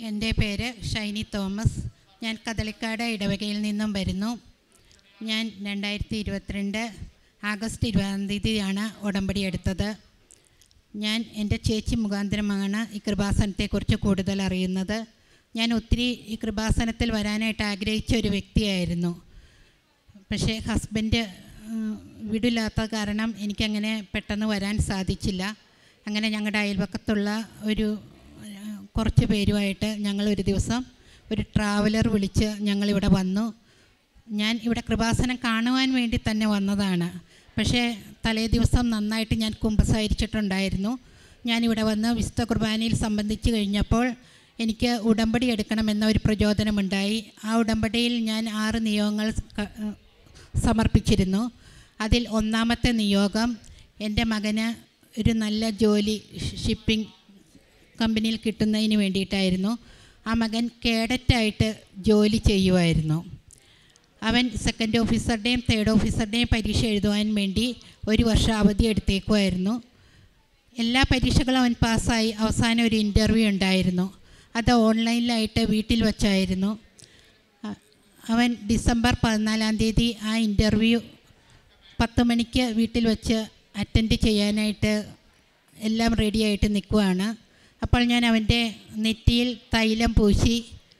എൻ്റെ പേര് ഷൈനി തോമസ് ഞാൻ കദളിക്കാട് ഇടവകയിൽ നിന്നും വരുന്നു ഞാൻ രണ്ടായിരത്തി ഇരുപത്തിരണ്ട് ആഗസ്റ്റ് ഇരുപതാം തീയതിയാണ് ഉടമ്പടി എടുത്തത് ഞാൻ എൻ്റെ ചേച്ചി മുഖാന്തരമാണ് ഈ കൃപാസനത്തെക്കുറിച്ച് കൂടുതൽ അറിയുന്നത് ഞാൻ ഒത്തിരി ഈ കൃപാസനത്തിൽ വരാനായിട്ട് ആഗ്രഹിച്ച ഒരു വ്യക്തിയായിരുന്നു പക്ഷേ ഹസ്ബൻഡ് ഉം, വീടില്ലാത്ത കാരണം എനിക്കങ്ങനെ പെട്ടെന്ന് വരാൻ സാധിച്ചില്ല അങ്ങനെ ഞങ്ങളുടെ അയൽപക്കത്തുള്ള ഒരു ഏഹ്, കുറച്ച് പേരുമായിട്ട് ഞങ്ങൾ ഒരു ദിവസം ഒരു ട്രാവലർ വിളിച്ച് ഞങ്ങളിവിടെ വന്നു ഞാൻ ഇവിടെ കൃപാസനം കാണുവാൻ വേണ്ടി തന്നെ വന്നതാണ് പക്ഷേ തലേ ദിവസം നന്നായിട്ട് ഞാൻ കുമ്പസാരിച്ചിട്ടുണ്ടായിരുന്നു ഞാനിവിടെ വന്ന് വിശുദ്ധ കുർബാനയിൽ സംബന്ധിച്ച് കഴിഞ്ഞപ്പോൾ എനിക്ക് ഉടമ്പടി എടുക്കണമെന്ന ഒരു പ്രചോദനമുണ്ടായി ആ ഉടമ്പടിയിൽ ഞാൻ ആറ് നിയോഗങ്ങൾ ക- സമർപ്പിച്ചിരുന്നു അതിൽ ഒന്നാമത്തെ നിയോഗം എൻ്റെ മകന് ഒരു നല്ല ജോലി ഷിപ്പിംഗ് കമ്പനിയിൽ കിട്ടുന്നതിന് വേണ്ടിയിട്ടായിരുന്നു ആ മകൻ കേഡറ്റായിട്ട് ജോലി ചെയ്യുമായിരുന്നു അവൻ സെക്കൻഡ് ഓഫീസറുടെയും തേർഡ് ഓഫീസറുടെയും പരീക്ഷ എഴുതുവാൻ വേണ്ടി ഒരു വർഷം അവധി എടുത്തേക്കുമായിരുന്നു എല്ലാ പരീക്ഷകളും അവൻ പാസ്സായി അവസാനം ഒരു ഇൻ്റർവ്യൂ ഉണ്ടായിരുന്നു അത് ഓൺലൈനിലായിട്ട് വീട്ടിൽ വച്ചായിരുന്നു അ- അവൻ ഡിസംബർ പതിനാലാം തീയതി ആ ഇൻ്റർവ്യൂ പത്ത് മണിക്ക് വീട്ടിൽ വെച്ച് അറ്റൻഡ് ചെയ്യാനായിട്ട് എല്ലാം റെഡിയായിട്ട് നിൽക്കുവാണ് അപ്പോൾ ഞാൻ അവൻ്റെ നെറ്റിയിൽ തൈലം പൂശി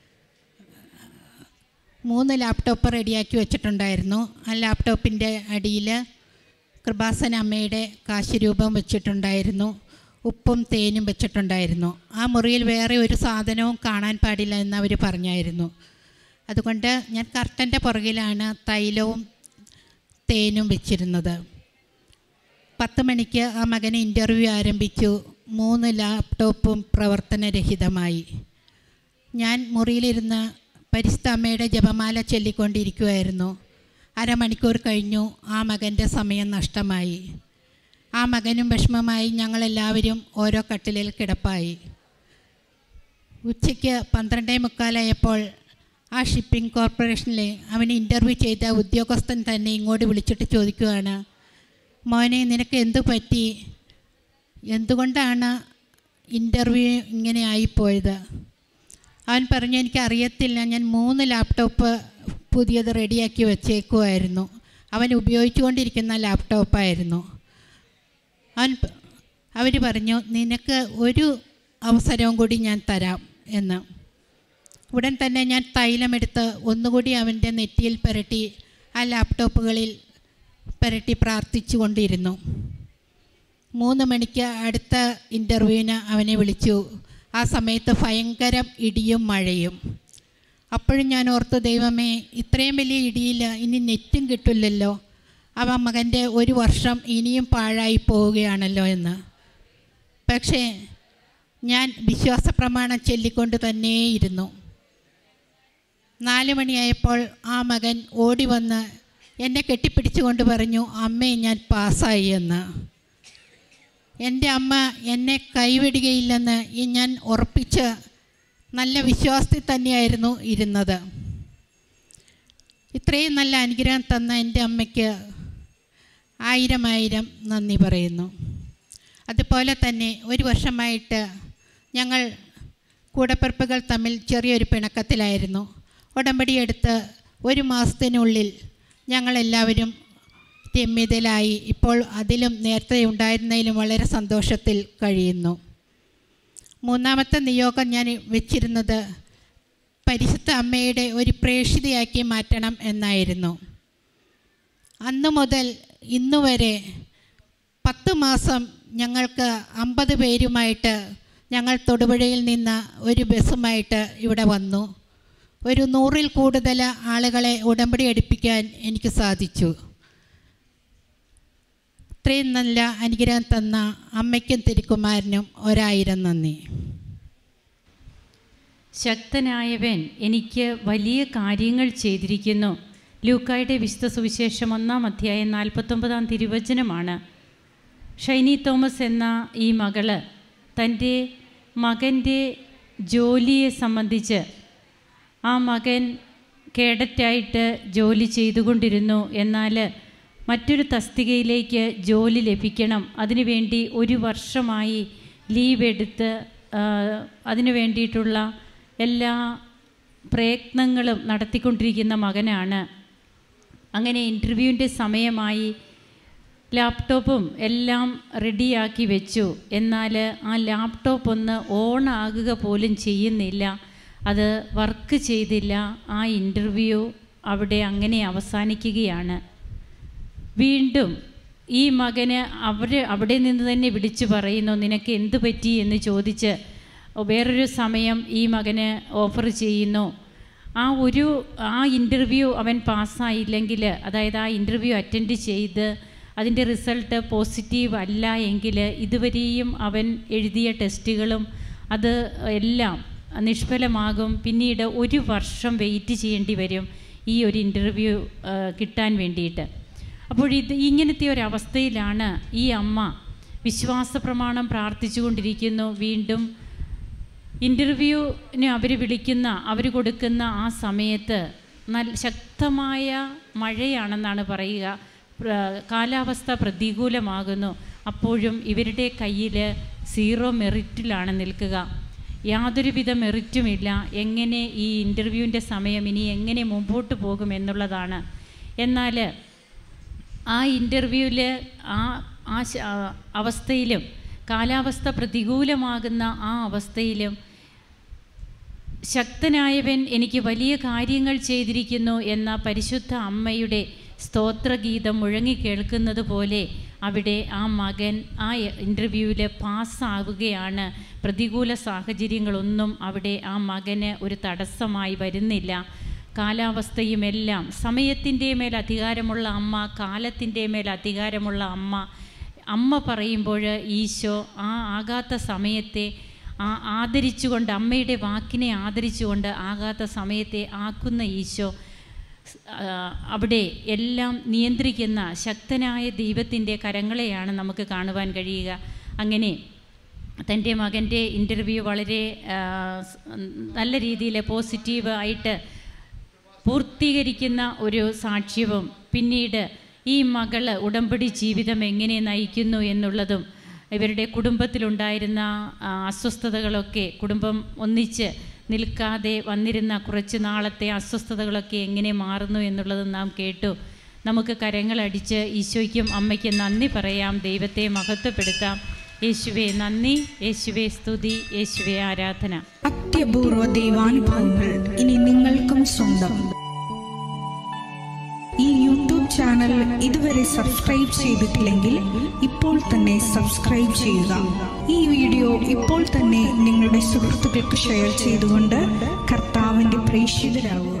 മൂന്ന് ലാപ്ടോപ്പ് റെഡിയാക്കി വെച്ചിട്ടുണ്ടായിരുന്നു ആ ലാപ്ടോപ്പിൻ്റെ അടിയിൽ കൃപാസന അമ്മയുടെ കാശുരൂപം വെച്ചിട്ടുണ്ടായിരുന്നു ഉപ്പും തേനും വെച്ചിട്ടുണ്ടായിരുന്നു ആ മുറിയിൽ വേറെ ഒരു സാധനവും കാണാൻ പാടില്ല എന്ന് അവർ പറഞ്ഞായിരുന്നു അതുകൊണ്ട് ഞാൻ കർട്ടൻ്റെ പുറകിലാണ് തൈലവും തേനും വെച്ചിരുന്നത് പത്ത് മണിക്ക് ആ മകന് ഇൻ്റർവ്യൂ ആരംഭിച്ചു മൂന്ന് ലാപ്ടോപ്പും പ്രവർത്തനരഹിതമായി ഞാൻ മുറിയിലിരുന്ന് പരിശുദ്ധ അമ്മയുടെ ജപമാല ചൊല്ലിക്കൊണ്ടിരിക്കുമായിരുന്നു അരമണിക്കൂർ കഴിഞ്ഞു ആ മകൻ്റെ സമയം നഷ്ടമായി ആ മകനും വിഷമമായി ഞങ്ങളെല്ലാവരും ഓരോ കട്ടിലിൽ കിടപ്പായി ഉച്ചയ്ക്ക് പന്ത്രണ്ടേ മുക്കാലായപ്പോൾ ആ ഷിപ്പിംഗ് കോർപ്പറേഷനിലെ അവന് ഇൻ്റർവ്യൂ ചെയ്ത ഉദ്യോഗസ്ഥൻ തന്നെ ഇങ്ങോട്ട് വിളിച്ചിട്ട് ചോദിക്കുകയാണ് മോനെ നിനക്ക് എന്തു പറ്റി എന്തുകൊണ്ടാണ് ഇൻ്റർവ്യൂ ഇങ്ങനെ ആയിപ്പോയത് അവൻ പറഞ്ഞു എനിക്ക് അറിയത്തില്ല ഞാൻ മൂന്ന് ലാപ്ടോപ്പ് പുതിയത് റെഡിയാക്കി വെച്ചേക്കുമായിരുന്നു അവൻ ഉപയോഗിച്ചുകൊണ്ടിരിക്കുന്ന ലാപ്ടോപ്പായിരുന്നു അവൻ അവർ പറഞ്ഞു നിനക്ക് ഒരു അവസരവും കൂടി ഞാൻ തരാം എന്ന് ഉടൻ തന്നെ ഞാൻ തൈലമെടുത്ത് ഒന്നുകൂടി അവൻ്റെ നെറ്റിയിൽ പുരട്ടി ആ ലാപ്ടോപ്പുകളിൽ പുരട്ടി പ്രാർത്ഥിച്ചു കൊണ്ടിരുന്നു മൂന്ന് മണിക്ക് അടുത്ത ഇൻ്റർവ്യൂവിന് അവനെ വിളിച്ചു ആ സമയത്ത് ഭയങ്കര ഇടിയും മഴയും അപ്പോഴും ഞാൻ ഓർത്തു ദൈവമേ ഇത്രയും വലിയ ഇടിയില്ല ഇനി നെറ്റും കിട്ടില്ലല്ലോ അവ മകൻ്റെ ഒരു വർഷം ഇനിയും പാഴായി പോവുകയാണല്ലോ എന്ന് പക്ഷേ ഞാൻ വിശ്വാസ പ്രമാണം ചൊല്ലിക്കൊണ്ട് തന്നെയിരുന്നു നാല് മണിയായപ്പോൾ ആ മകൻ ഓടി വന്ന് എന്നെ കെട്ടിപ്പിടിച്ചുകൊണ്ട് പറഞ്ഞു അമ്മേ ഞാൻ പാസ്സായി എന്ന് എൻ്റെ അമ്മ എന്നെ കൈവിടുകയില്ലെന്ന് ഈ ഞാൻ ഉറപ്പിച്ച് നല്ല വിശ്വാസത്തിൽ തന്നെയായിരുന്നു ഇരുന്നത് ഇത്രയും നല്ല അനുഗ്രഹം തന്ന എൻ്റെ അമ്മയ്ക്ക് ആയിരം ആയിരം നന്ദി പറയുന്നു അതുപോലെ തന്നെ ഒരു വർഷമായിട്ട് ഞങ്ങൾ കൂടപ്പിറപ്പുകൾ തമ്മിൽ ചെറിയൊരു പിണക്കത്തിലായിരുന്നു ഉടമ്പടി എടുത്ത് ഒരു മാസത്തിനുള്ളിൽ ഞങ്ങളെല്ലാവരും രമ്യതയിലായി ഇപ്പോൾ അതിലും നേരത്തെ ഉണ്ടായിരുന്നതിലും വളരെ സന്തോഷത്തിൽ കഴിയുന്നു മൂന്നാമത്തെ നിയോഗം ഞാൻ വെച്ചിരുന്നത് പരിശുദ്ധ അമ്മയുടെ ഒരു പ്രേക്ഷിതയാക്കി മാറ്റണം എന്നായിരുന്നു അന്ന് മുതൽ ഇന്നു വരെ പത്ത് മാസം ഞങ്ങൾക്ക് അമ്പത് പേരുമായിട്ട് ഞങ്ങൾ തൊടുപുഴയിൽ നിന്ന് ഒരു ബസ്സുമായിട്ട് ഇവിടെ വന്നു ഒരു നൂറിൽ കൂടുതൽ ആളുകളെ ഉടമ്പടി എടുപ്പിക്കാൻ എനിക്ക് സാധിച്ചു ഇത്രയും നല്ല അനുഗ്രഹം തന്ന അമ്മയ്ക്കും തിരുക്കുമാരനും ഒരായിരം നന്ദി ശക്തനായവൻ എനിക്ക് വലിയ കാര്യങ്ങൾ ചെയ്തിരിക്കുന്നു ലൂക്കായുടെ വിശുദ്ധ സുവിശേഷം ഒന്നാം അധ്യായം നാൽപ്പത്തൊമ്പതാം തിരുവചനമാണ് ഷൈനി തോമസ് എന്ന ഈ മകള് തൻ്റെ മകൻ്റെ ജോലിയെ സംബന്ധിച്ച് ആ മകൻ കേഡറ്റായിട്ട് ജോലി ചെയ്തുകൊണ്ടിരുന്നു എന്നാൽ മറ്റൊരു തസ്തികയിലേക്ക് ജോലി ലഭിക്കണം അതിനുവേണ്ടി ഒരു വർഷമായി ലീവ് എടുത്ത് ആ, അതിനു വേണ്ടിയിട്ടുള്ള എല്ലാ പ്രയത്നങ്ങളും നടത്തിക്കൊണ്ടിരിക്കുന്ന മകനാണ് അങ്ങനെ ഇൻ്റർവ്യൂവിൻ്റെ സമയമായി ലാപ്ടോപ്പും എല്ലാം റെഡിയാക്കി വെച്ചു എന്നാൽ ആ ലാപ്ടോപ്പ് ഒന്ന് ഓൺ ആകുക പോലും ചെയ്യുന്നില്ല അത് വർക്ക് ചെയ്തില്ല ആ ഇൻ്റർവ്യൂ അവിടെ അങ്ങനെ അവസാനിക്കുകയാണ് വീണ്ടും ഈ മകന് അവർ അവിടെ നിന്ന് തന്നെ വിളിച്ചു പറയുന്നു നിനക്ക് എന്ത് പറ്റി എന്ന് ചോദിച്ച് വേറൊരു സമയം ഈ മകന് ഓഫർ ചെയ്യുന്നു ആ ഒരു ആ ഇൻ്റർവ്യൂ അവൻ പാസ്സായില്ലെങ്കിൽ അതായത് ആ ഇൻ്റർവ്യൂ അറ്റൻഡ് ചെയ്ത് അതിൻ്റെ റിസൾട്ട് പോസിറ്റീവ് അല്ല എങ്കിൽ ഇതുവരെയും അവൻ എഴുതിയ ടെസ്റ്റുകളും അത് എല്ലാം നിഷ്ഫലമാകും പിന്നീട് ഒരു വർഷം വെയിറ്റ് ചെയ്യേണ്ടി വരും ഈ ഒരു ഇൻ്റർവ്യൂ കിട്ടാൻ വേണ്ടിയിട്ട് അപ്പോൾ ഇത് ഇങ്ങനത്തെ ഒരു അവസ്ഥയിലാണ് ഈ അമ്മ വിശ്വാസ പ്രമാണം പ്രാർത്ഥിച്ചുകൊണ്ടിരിക്കുന്നു വീണ്ടും ഇൻ്റർവ്യൂവിന് അവർ വിളിക്കുന്ന അവർ കൊടുക്കുന്ന ആ സമയത്ത് നല്ല ശക്തമായ മഴയാണെന്നാണ് പറയുക പ്ര- കാലാവസ്ഥ പ്രതികൂലമാകുന്നു അപ്പോഴും ഇവരുടെ കയ്യിൽ സീറോ മെറിറ്റിലാണ് നിൽക്കുക യാതൊരുവിധ മെറിറ്റുമില്ല എങ്ങനെ ഈ ഇൻ്റർവ്യൂവിൻ്റെ സമയം ഇനി എങ്ങനെ മുമ്പോട്ട് പോകും എന്നുള്ളതാണ് എന്നാൽ ആ ഇൻ്റർവ്യൂവിൽ ആ ആ ശ- ആ അവസ്ഥയിലും കാലാവസ്ഥ പ്രതികൂലമാകുന്ന ആ അവസ്ഥയിലും ശക്തനായവൻ എനിക്ക് വലിയ കാര്യങ്ങൾ ചെയ്തിരിക്കുന്നു എന്ന പരിശുദ്ധ അമ്മയുടെ സ്തോത്രഗീതം മുഴങ്ങിക്കേൾക്കുന്നത് പോലെ അവിടെ ആ മകൻ ആ ഇൻ്റർവ്യൂവിൽ പാസ്സാവുകയാണ് പ്രതികൂല സാഹചര്യങ്ങളൊന്നും അവിടെ ആ മകന് ഒരു തടസ്സമായി വരുന്നില്ല കാലാവസ്ഥയുമെല്ലാം സമയത്തിൻ്റെ മേൽ അധികാരമുള്ള അമ്മ കാലത്തിൻ്റെ മേൽ അധികാരമുള്ള അമ്മ അമ്മ പറയുമ്പോൾ ഈശോ ആ ആകാത്ത സമയത്തെ ആ ആദരിച്ചുകൊണ്ട് അമ്മയുടെ വാക്കിനെ ആദരിച്ചുകൊണ്ട് ആകാത്ത സമയത്തെ ആക്കുന്ന ഈശോ ആ, അവിടെ എല്ലാം നിയന്ത്രിക്കുന്ന ശക്തനായ ദൈവത്തിൻ്റെ കരങ്ങളെയാണ് നമുക്ക് കാണുവാൻ കഴിയുക അങ്ങനെ തൻ്റെ മകൻ്റെ ഇൻ്റർവ്യൂ വളരെ ആ, സ്- നല്ല രീതിയിൽ പോസിറ്റീവ് ആയിട്ട് പൂർത്തീകരിക്കുന്ന ഒരു സാക്ഷ്യവും പിന്നീട് ഈ മകള് ഉടമ്പടി ജീവിതം എങ്ങനെ നയിക്കുന്നു എന്നുള്ളതും ഇവരുടെ കുടുംബത്തിലുണ്ടായിരുന്ന ആ, അസ്വസ്ഥതകളൊക്കെ കുടുംബം ഒന്നിച്ച് നിൽക്കാതെ വന്നിരുന്ന കുറച്ച് നാളത്തെ അസ്വസ്ഥതകളൊക്കെ എങ്ങനെ മാറുന്നു എന്നുള്ളത് നാം കേട്ടു നമുക്ക് കരങ്ങളടിച്ച് ഈശോയ്ക്കും അമ്മയ്ക്കും നന്ദി പറയാം ദൈവത്തെ മഹത്വപ്പെടുത്താം യേശുവെ നന്ദി യേശുവെ സ്തുതി യേശുവെ ആരാധന അത്യപൂർവ ദൈവാനുഭവങ്ങൾ ഇനി നിങ്ങൾക്കും സ്വന്തം ഈ യൂട്യൂബ് ചാനൽ ഇതുവരെ സബ്സ്ക്രൈബ് ചെയ്തിട്ടില്ലെങ്കിൽ ഇപ്പോൾ തന്നെ സബ്സ്ക്രൈബ് ചെയ്യുക ഈ വീഡിയോ ഇപ്പോൾ തന്നെ നിങ്ങളുടെ സുഹൃത്തുക്കൾക്ക് ഷെയർ ചെയ്തുകൊണ്ട് കർത്താവിന്റെ പ്രേക്ഷിതരാകുക